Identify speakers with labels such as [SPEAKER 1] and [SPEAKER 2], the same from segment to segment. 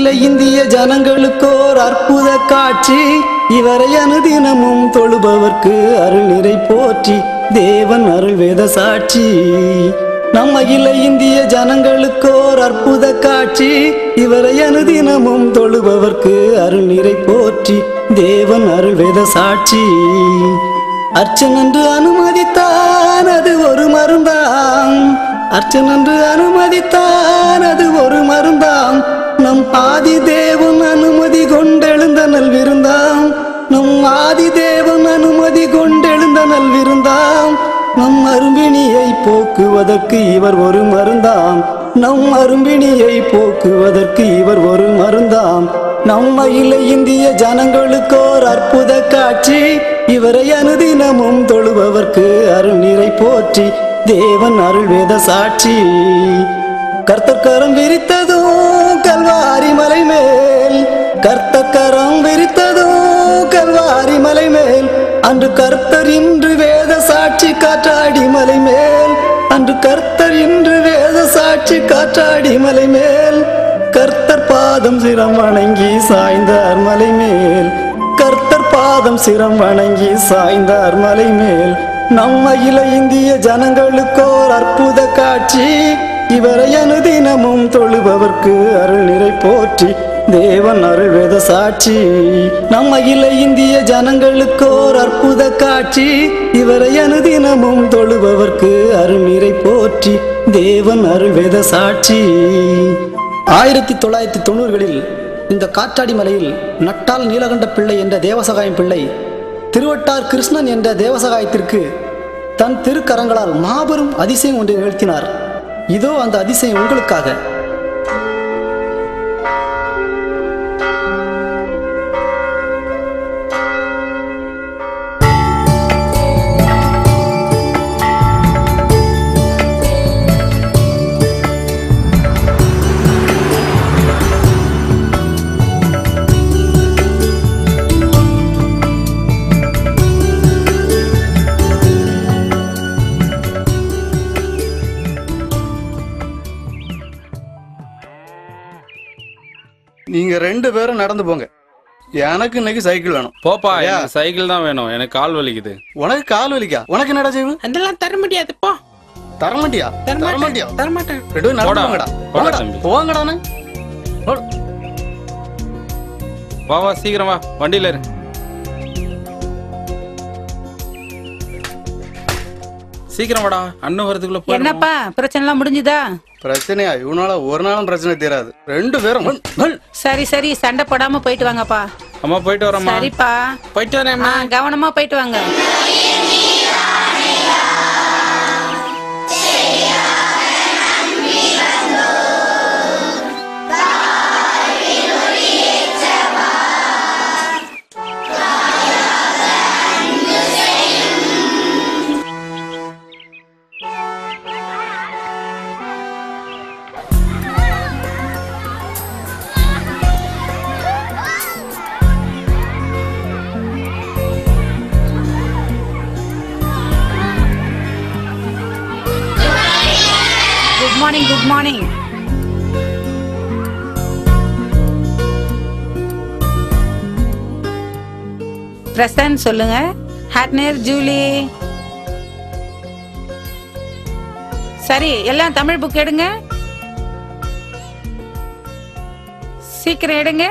[SPEAKER 1] அகில இந்திய ஜனங்களுக்கோர் அற்புத காட்சி இவரை அனுதினமும் தொழுபவர்க்கு அருள் நிறை போற்றி தேவன் அருள் வேத சாட்சி நம் அகில இந்திய ஜனங்களுக்கோர் அற்புத காட்சி இவரை அனுதினமும் தொழுபவர்க்கு அருள் நிறை போற்றி தேவன் அருள் வேத சாட்சி அர்ச்சனன்று அனுமதித்தான் அது ஒரு மருந்தாம் அர்ச்சனன்று அனுமதித்தான் அது ஒரு மருந்தாம் நம் ஆதி தேவன் அனுமதி கொண்டெழுந்த நல்விருந்தாம் நம் ஆதி தேவன் அனுமதி கொண்டெழுந்த நல்விருந்தாம் நம் அரும்பிணியை போக்குவதற்கு இவர் ஒரு மருந்தாம் நம் அரும்பிணியை போக்குவதற்கு இவர் ஒரு மருந்தாம் நம்ம அகில இந்திய ஜனங்களுக்கோர் அற்புத காட்சி இவரை அனுதினமும் தொழுபவர்க்கு அருள் நிறை போற்றி தேவன் அருள் வேத சாட்சி கர்த்தர்கரம் விரித்ததோ கல்வாரி மலை மேல் கர்த்தர்கரம் விரித்ததோ கல்வாரி மலை மேல் அன்று கர்த்தர் இன்று வேத சாட்சி காற்றாடி மலை மேல் அன்று கர்த்தர் இன்று வேத சாட்சி காற்றாடி மலை மேல் கர்த்தர் பாதம் சிரம் வணங்கி சாய்ந்தார் மலை மேல் கர்த்தர் பாதம் சிரம் வணங்கி சாய்ந்தார் மலை மேல் நம்ம அகில இந்திய ஜனங்களுக்கோர் அற்புத காட்சி இவரை அனுதினமும் தொழுபவர்க்கு அருள் நிறை போற்றி தேவன் அருள் வேத சாட்சி நம் அகில இந்திய ஜனங்களுக்கோர் அற்புத காட்சி இவரை அனுதினமும் தொழுபவர்க்கு அருள் நிறை போற்றி தேவன் அருள் வேத சாட்சி ஆயிரத்தி தொள்ளாயிரத்தி தொண்ணூறுகளில் இந்த காற்றாடி மலையில் நட்டால் நீலகண்ட பிள்ளை என்ற தேவசகாயம் பிள்ளை திருவட்டார் கிருஷ்ணன் என்ற தேவசகாயத்திற்கு தன் திருக்கரங்களால் மாபெரும் அதிசயம் ஒன்றை நிகழ்த்தினார் இதோ அந்த அதிசயம் உங்களுக்காக
[SPEAKER 2] நீங்க ரெண்டு பேரும் நடந்து போங்க எனக்கு இன்னைக்கு சைக்கிள் வேணும்
[SPEAKER 3] போப்பா
[SPEAKER 2] ஐயா.
[SPEAKER 3] எனக்கு சைக்கிள் தான் வேணும் எனக்கு கால் வலிக்குது
[SPEAKER 2] உனக்கு கால் வலிக்கா உனக்கு என்னடா செய்வு
[SPEAKER 4] அதெல்லாம் தர முடியாது போ
[SPEAKER 2] தர மாட்டியா தர மாட்டியா
[SPEAKER 4] தரமாட்டேன் தரமாட்டேன்
[SPEAKER 2] ரெண்டு பேரும் நடந்து
[SPEAKER 3] போடா.
[SPEAKER 2] போங்கடா
[SPEAKER 3] போடா
[SPEAKER 2] போங்கடா
[SPEAKER 3] தம்பி.
[SPEAKER 2] போங்கடானே போடு.
[SPEAKER 3] வா வா சீக்கிரம் வா வண்டியில இரு சீக்கிரம் வாடா அண்ணன் வரதுக்குள்ள போயிடுவோம்.
[SPEAKER 5] என்னப்பா பிரச்சனைலாம் முடிஞ்சுதா
[SPEAKER 2] பிரச்சனையா இவனால ஒரு நாளும் பிரச்சனை தீராது ரெண்டு பேரும் ஹல், ஹல்.
[SPEAKER 5] சரி சரி சண்டை போடாம போயிட்டு வாங்கப்பா
[SPEAKER 3] அம்மா போயிட்டு வரேம்மா
[SPEAKER 5] சரிப்பா
[SPEAKER 4] போயிட்டு
[SPEAKER 5] ஆ,
[SPEAKER 4] வரேம்மா
[SPEAKER 5] கவனமா போயிட்டு வாங்க good morning good morning present சொல்லுங்க ஹாட்னர் ஜூலி சரி எல்லாம் தமிழ் புக் எடுங்க சீக்கிரம் எடுங்க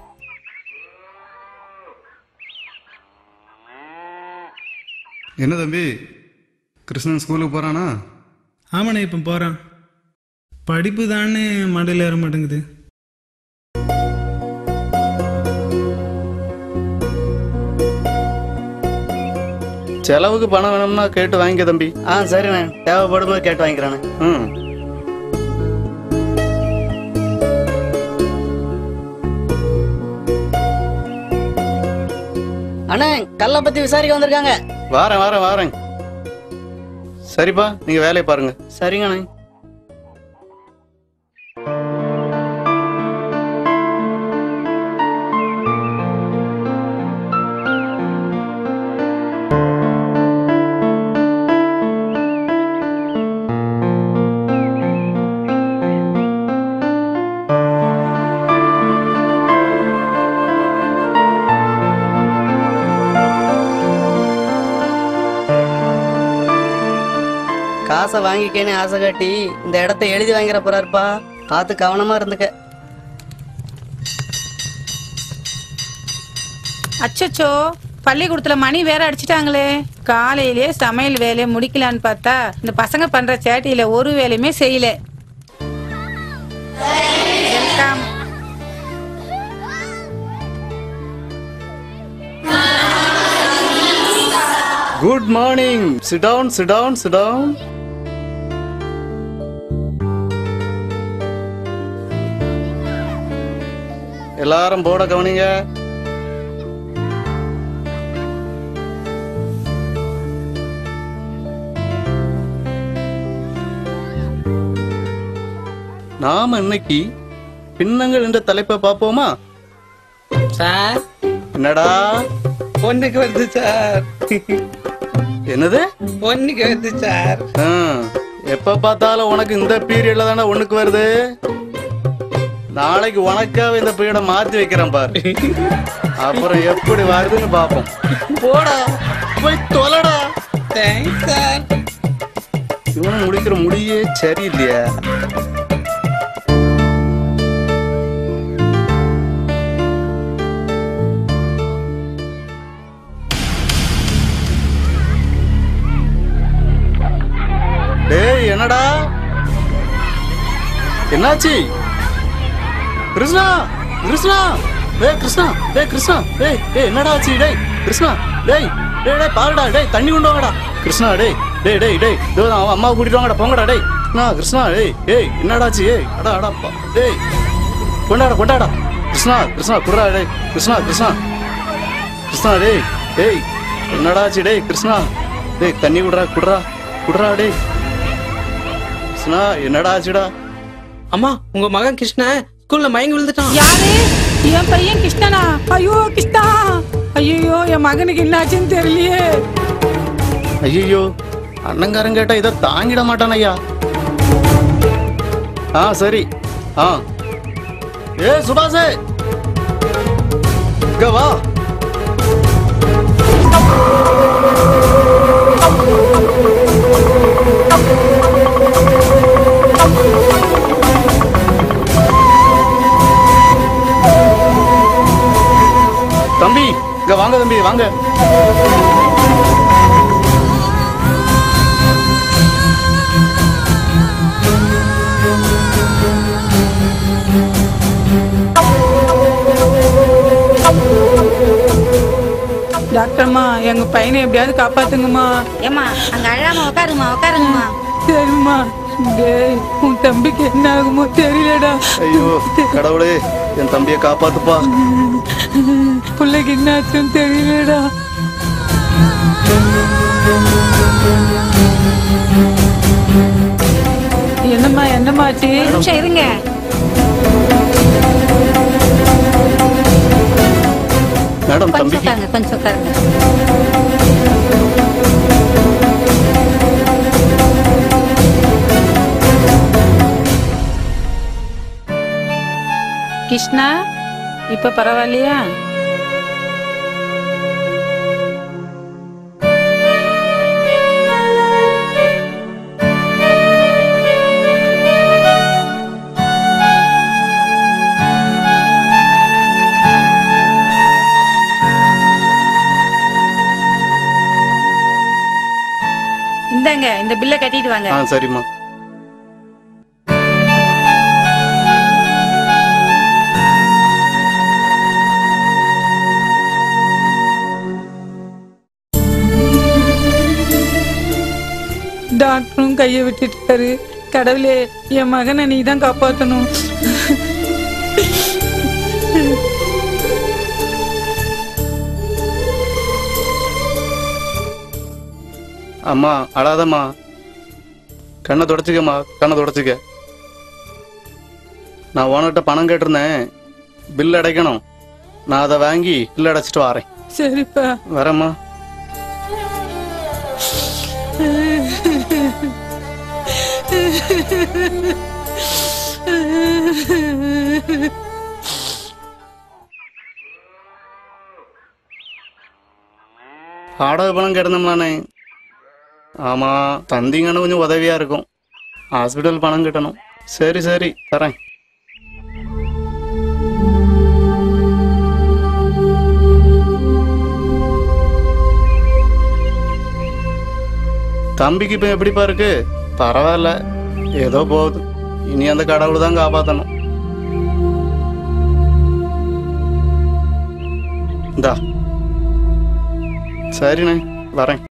[SPEAKER 2] என்ன தம்பி கிருஷ்ணன் ஸ்கூலுக்கு போறானா
[SPEAKER 6] ஆமாண்ணே இப்போ போகிறான் படிப்பு தானே மடையில் ஏற மாட்டேங்குது
[SPEAKER 2] செலவுக்கு பணம் வேணும்னா கேட்டு வாங்கிக்க தம்பி
[SPEAKER 1] ஆ சரிண்ணே தேவைப்படும் போது கேட்டு வாங்கிக்கிறானே
[SPEAKER 2] ம்
[SPEAKER 1] அண்ணே கல்லை பத்தி விசாரிக்க வந்திருக்காங்க
[SPEAKER 2] வாரேன் வாரேன் வாரேன் சரிப்பா நீங்க வேலையை பாருங்க
[SPEAKER 1] சரிங்கண்ணே காசை வாங்கிக்கேன்னு ஆசை காட்டி இந்த இடத்த எழுதி வாங்கிற போறாருப்பா பார்த்து கவனமா இருந்துக்க
[SPEAKER 5] அச்சச்சோ பள்ளிக்கூடத்துல மணி வேற அடிச்சிட்டாங்களே காலையிலேயே சமையல் வேலையை முடிக்கலான்னு பார்த்தா இந்த பசங்க பண்ற சேட்டியில ஒரு வேலையுமே செய்யல welcome
[SPEAKER 2] good morning sit down sit down sit down எல்லாரும் போட கவனிங்க நாம இன்னைக்கு பின்னங்கள் என்ற தலைப்பை பார்ப்போமா
[SPEAKER 4] சார்
[SPEAKER 2] என்னடா
[SPEAKER 4] பொண்ணுக்கு வருது சார்
[SPEAKER 2] என்னது
[SPEAKER 4] பொண்ணுக்கு வருது சார்
[SPEAKER 2] ஆ, எப்ப பார்த்தாலும் உனக்கு இந்த பீரியட்ல தானே ஒண்ணுக்கு வருது நாளைக்கு உனக்காக இந்த பீரியட மாத்தி வைக்கிறேன் பாரு அப்புறம் எப்படி வருதுன்னு பாப்போம் போடா போய் தொலைடா
[SPEAKER 4] தேங்க்ஸ் சார்
[SPEAKER 2] இவனும் முடிக்கிற முடியே சரியில்லையா டேய் என்னடா என்னாச்சு கிருஷ்ணா கிருஷ்ணா டேய் கிருஷ்ணா டேய் கிருஷ்ணா டேய் டேய் என்னடா ஆச்சு டேய் கிருஷ்ணா டேய் டேய் டேய் பாருடா டேய் தண்ணி கொண்டு வாங்கடா கிருஷ்ணா டேய் டேய் டேய் டேய் இதோ நான் அவன் அம்மாவை கூட்டிட்டு வாங்கடா போங்கடா டேய் கிருஷ்ணா கிருஷ்ணா டேய் டேய் என்னடா ஆச்சு ஏய் அடா அடா பா- டேய் கொண்டாடா கொண்டாடா கிருஷ்ணா கிருஷ்ணா குடுறா டேய் கிருஷ்ணா கிருஷ்ணா கிருஷ்ணா டேய் டேய் என்னடா ஆச்சு டேய் கிருஷ்ணா டேய் தண்ணி குடுறா குடுறா குடுறா டேய் கிருஷ்ணா என்னடா ஆச்சுடா
[SPEAKER 4] அம்மா உங்க மகன் கிருஷ்ணன் ஸ்கூல்ல மயங்கி விழுந்துட்டான்
[SPEAKER 5] யாரு என் பையன் கிருஷ்ணனா ஐயோ கிருஷ்ணா ஐயோ என் மகனுக்கு என்னாச்சுன்னு தெரியலையே
[SPEAKER 2] ஐயோ அண்ணங்காரன் கேட்டா இதை தாங்கிட மாட்டான் ஐயா ஆ சரி ஆ ஏ சுபாஷே இங்க வா தம்பி இங்க வாங்க தம்பி வாங்க
[SPEAKER 5] டாக்டர்மா எங்க பையனை எப்படியாவது காப்பாத்துங்கம்மா
[SPEAKER 7] ஏம்மா அங்க அழாம உட்காருங்கம்மா உட்காருங்கம்மா
[SPEAKER 5] சரிம்மா டேய் உன் தம்பிக்கு என்ன ஆகுமோ தெரியலடா
[SPEAKER 2] ஐயோ கடவுளே என் தம்பியை காப்பாத்துப்பா
[SPEAKER 5] பிள்ளைக்கு என்ன ஆச்சுன்னு தெரியலடா என்னம்மா என்னம்மா ஆச்சு
[SPEAKER 7] ஒரு நிமிஷம் இருங்க
[SPEAKER 2] மேடம்
[SPEAKER 7] கொஞ்சம்
[SPEAKER 2] தம்பிக்கு
[SPEAKER 7] உட்காருங்க கொஞ்சம் உட்காருங்க
[SPEAKER 5] கிருஷ்ணா இப்ப பரவாயில்லையா
[SPEAKER 7] இந்தாங்க இந்த பில்லை கட்டிட்டு வாங்க
[SPEAKER 2] ஆ சரிம்மா
[SPEAKER 5] டாக்டரும் கையை விட்டுட்டாரு கடவுளே என் மகனை நீ தான் காப்பாத்தணும்
[SPEAKER 2] அம்மா அழாதம்மா கண்ணை தொடச்சிக்கம்மா கண்ணை தொடச்சிக்க நான் ஓனர்கிட்ட பணம் கேட்டிருந்தேன் பில் அடைக்கணும் நான் அதை வாங்கி பில் அடைச்சிட்டு வரேன்
[SPEAKER 5] சரிப்பா
[SPEAKER 2] வரேம்மா வாடகை பணம் கேட்டிருந்தோம்லானே ஆமாம் தந்தீங்கன்னா கொஞ்சம் உதவியாக இருக்கும் ஹாஸ்பிட்டல் பணம் கட்டணும் சரி சரி தரேன் தம்பிக்கு இப்போ எப்படிப்பா இருக்கு பரவாயில்ல ஏதோ போகுது இனி அந்த கடவுள் தான் காப்பாற்றணும் இந்தா சரிண்ணே வரேன்